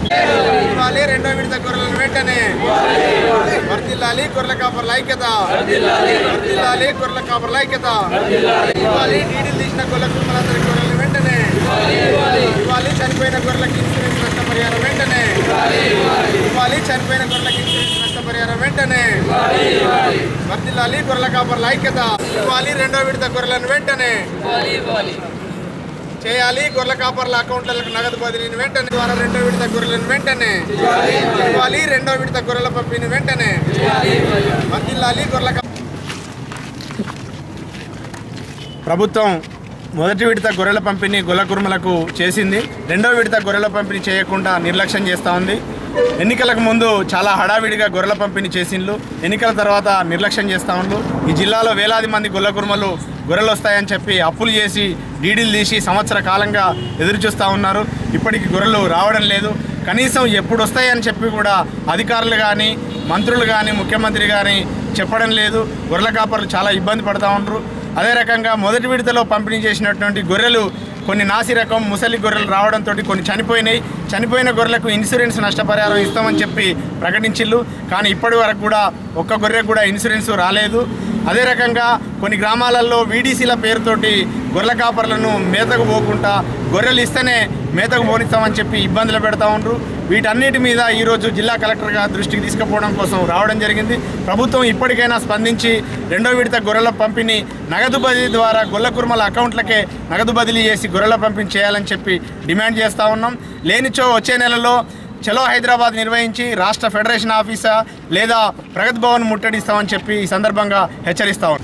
ఇవ్వాలి రెండో విడత గొర్రెలను వెంటనే వర్దిల్లాలి గొర్రెల కాపర్ల ఐక్యత వర్దిల్లాలి గొర్రెల కాపర్ల ఐక్యత ఇవ్వాలి డీడీలు తీసిన గొర్రెల కుటుంబాలందరి గొర్రెలను వెంటనే ఇవ్వాలి చనిపోయిన గొర్రెలకి ఇన్సూరెన్స్ నష్టపరిహారం వెంటనే ఇవ్వాలి చనిపోయిన గొర్రెలకి ఇన్సూరెన్స్ నష్టపరిహారం వెంటనే వర్దిల్లాలి గొర్రెల కాపర్ల ఐక్యత ఇవ్వాలి రెండో విడత గొర్రెలను వెంటనే చేయాలి గొర్రెల కాపర్ల అకౌంట్లకు నగదు బదిలీని వెంటనే ద్వారా రెండో విడత గొర్రెలను వెంటనే ఇవ్వాలి రెండో విడత గొర్రెల పంపిణీ వెంటనే వర్దిల్లాలి గొర్రెల కా- ప్రభుత్వం మొదటి విడత గొర్రెల పంపిణీ గొల్ల కుర్మలకు చేసింది రెండో విడత గొర్రెల పంపిణీ చేయకుండా నిర్లక్ష్యం చేస్తూ ఉంది ఎన్నికలకు ముందు చాలా హడావిడిగా గొర్రెల పంపిణీ చేసిండ్లు ఎన్నికల తర్వాత నిర్లక్ష్యం చేస్తూ ఉండ్రు ఈ జిల్లాలో వేలాది మంది గొల్ల కుర్మలు గొర్రెలు వస్తాయని చెప్పి అప్పులు చేసి డీడీలు తీసి సంవత్సర కాలంగా ఎదురు చూస్తూ ఉన్నారు ఇప్పటికి గొర్రెలు రావడం లేదు కనీసం ఎప్పుడు వస్తాయని చెప్పి కూడా అధికారులు కానీ మంత్రులు కానీ ముఖ్యమంత్రి కానీ చెప్పడం లేదు గొర్రెల కాపర్లు చాలా ఇబ్బంది పడుతూ ఉంటారు అదే రకంగా మొదటి విడతలో పంపిణీ చేసినటువంటి గొర్రెలు కొన్ని నాసి రకం ముసలి గొర్రెలు రావడంతో కొన్ని చనిపోయినాయి చనిపోయిన గొర్రెలకు ఇన్సూరెన్స్ నష్టపరిహారం ఇస్తామని చెప్పి ప్రకటించిల్లు కానీ ఇప్పటి వరకు కూడా ఒక్క గొర్రెకు కూడా ఇన్సూరెన్స్ రాలేదు అదే రకంగా కొన్ని గ్రామాలలో వీడీసీల పేరుతోటి గొర్రెల కాపర్లను మేతకు పోకుండా గొర్రెలు ఇస్తేనే మేతకు పోనిస్తామని చెప్పి ఇబ్బందులు పెడతా ఉండ్రు వీటన్నిటి మీద ఈరోజు జిల్లా కలెక్టర్గా దృష్టికి తీసుకుపోవడం కోసం రావడం జరిగింది ప్రభుత్వం ఇప్పటికైనా స్పందించి రెండో విడత గొర్రెల పంపిణీ నగదు బదిలీ ద్వారా గొల్ల కుర్మల అకౌంట్లకే నగదు బదిలీ చేసి గొర్రెల పంపిణీ చేయాలని చెప్పి డిమాండ్ చేస్తూ ఉన్నాం లేనిచో వచ్చే నెలలో చలో హైదరాబాద్ నిర్వహించి రాష్ట్ర ఫెడరేషన్ ఆఫీసా లేదా ప్రగతి భవన్ ముట్టడిస్తామని చెప్పి ఈ సందర్భంగా హెచ్చరిస్తా ఉన్నాం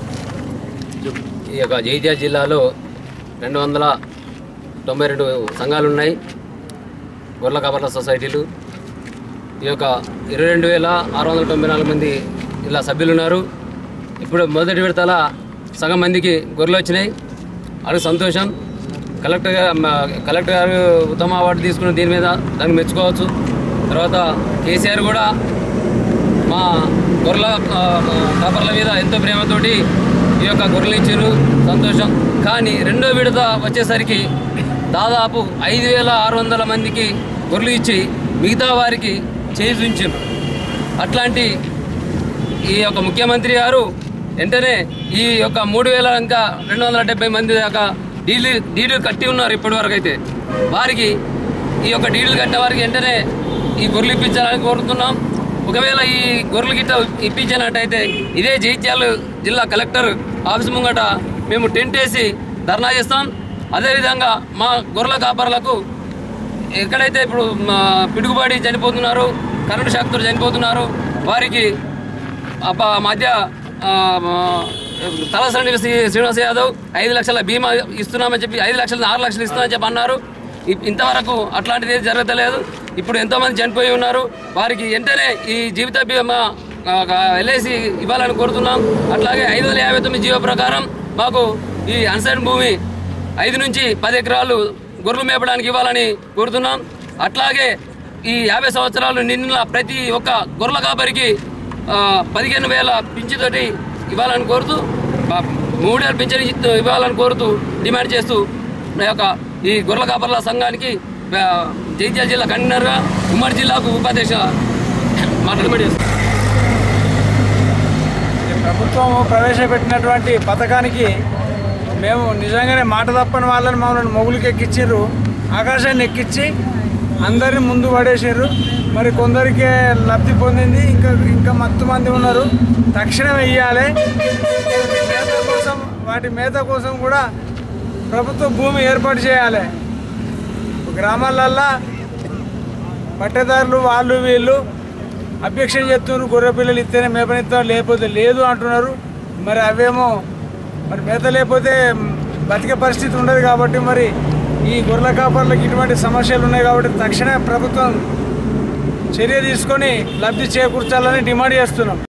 ఈ యొక్క జైత్యాల జిల్లాలో రెండు వందల తొంభై రెండు సంఘాలు ఉన్నాయి గొర్రెల కాపర్ల సొసైటీలు ఈ యొక్క ఇరవై రెండు వేల ఆరు వందల తొంభై నాలుగు మంది ఇలా సభ్యులు ఉన్నారు ఇప్పుడు మొదటి విడతల సగం మందికి గొర్రెలు వచ్చినాయి అది సంతోషం కలెక్టర్ గారు మ- కలెక్టర్ గారు ఉత్తమ అవార్డు తీసుకున్న దీని మీద దాన్ని మెచ్చుకోవచ్చు తర్వాత కేసీఆర్ కూడా మా గొర్రెల ఆ, కాపర్ల మీద ఎంతో ప్రేమతోటి ఈ యొక్క గొర్రెలు ఇచ్చారు సంతోషం కానీ రెండో విడత వచ్చేసరికి దాదాపు ఐదు వేల ఆరు వందల మందికి గొర్రెలు ఇచ్చి మిగతా వారికి చేసి ఉంచారు అట్లాంటి ఈ యొక్క ముఖ్యమంత్రి గారు వెంటనే ఈ యొక్క మూడు వేల ఇంకా రెండు వందల డెబ్బై మంది దాకా డీలు డీడీలు కట్టి ఉన్నారు ఇప్పటి వరకు అయితే వారికి ఈ యొక్క డీడీలు కట్టిన వారికి వెంటనే ఈ గొర్రెలు ఇప్పించాలని కోరుతున్నాం ఒకవేళ ఈ గొర్రెలు గిట్ట ఇప్పించినట్టయితే ఇదే జైత్యాల జిల్లా కలెక్టర్ ఆఫీస్ ముంగట మేము టెంట్ వేసి ధర్నా చేస్తాం అదేవిధంగా మా గొర్రెల కాపర్లకు ఎక్కడైతే ఇప్పుడు మా పిడుగుబాడి చనిపోతున్నారు కరెంటు షాక్తో చనిపోతున్నారు వారికి అప్ప మధ్య ఆ, మా తలసండి శ్రీ- శ్రీనివాస్ యాదవ్ ఐదు లక్షల బీమా ఇస్తున్నామని చెప్పి ఐదు లక్షలు ఆరు లక్షలు ఇస్తున్నామని చెప్పి అన్నారు ఇ- ఇంతవరకు అట్లాంటిది ఏది జరగలేదు ఇప్పుడు ఎంతోమంది చనిపోయి ఉన్నారు వారికి వెంటనే ఈ జీవిత బీమా ఎల్ఐసి ఇవ్వాలని కోరుతున్నాం అట్లాగే ఐదు వందల యాభై తొమ్మిది జీవో ప్రకారం మాకు ఈ అన్సైన్ భూమి ఐదు నుంచి పది ఎకరాలు గొర్రెలు మేపడానికి ఇవ్వాలని కోరుతున్నాం అట్లాగే ఈ యాభై సంవత్సరాలు నిన్న ప్రతి ఒక్క గొర్రెల కాపరికి ఆ, పదిహేను వేల పింఛతోటి ఇవ్వాలని కోరుతూ ఆ, మూడేళ్ళ పింఛన్ ఇస్తూ ఇవ్వాలని కోరుతూ డిమాండ్ చేస్తూ నా యొక్క ఈ గొర్రెల కాపర్ల సంఘానికి ఆ, జగిత్యాల జిల్లా కన్వీనర్గా ఉమ్మడి జిల్లాకు ఉపాధ్యక్ష మాట్లాడమని చేస్తాను ఈ ప్రభుత్వం ప్రవేశపెట్టినటువంటి పథకానికి మేము నిజంగానే మాట తప్పని వాళ్ళని మమ్మల్ని మొగులకి ఎక్కించారు ఆకాశాన్ని ఎక్కించి అందరిని ముందు పడేసారు మరి కొందరికే లబ్ధి పొందింది ఇంకా ఇంకా మత్తు మంది ఉన్నారు తక్షణం వెయ్యాలి మేత కోసం వాటి మేత కోసం కూడా ప్రభుత్వ భూమి ఏర్పాటు చేయాలి గ్రామాలల్లో పట్టేదారులు వాళ్ళు వీళ్ళు అభ్యక్షణ చేస్తున్నారు గొర్రె పిల్లలు ఇస్తేనే మేపనిస్తారు లేకపోతే లేదు అంటున్నారు మరి అవేమో మరి మేత లేకపోతే బతికే పరిస్థితి ఉండదు కాబట్టి మరి ఈ గొర్రెల కాపర్లకు ఇటువంటి సమస్యలు ఉన్నాయి కాబట్టి తక్షణ ప్రభుత్వం చర్య తీసుకొని లబ్ధి చేకూర్చాలని డిమాండ్ చేస్తున్నాం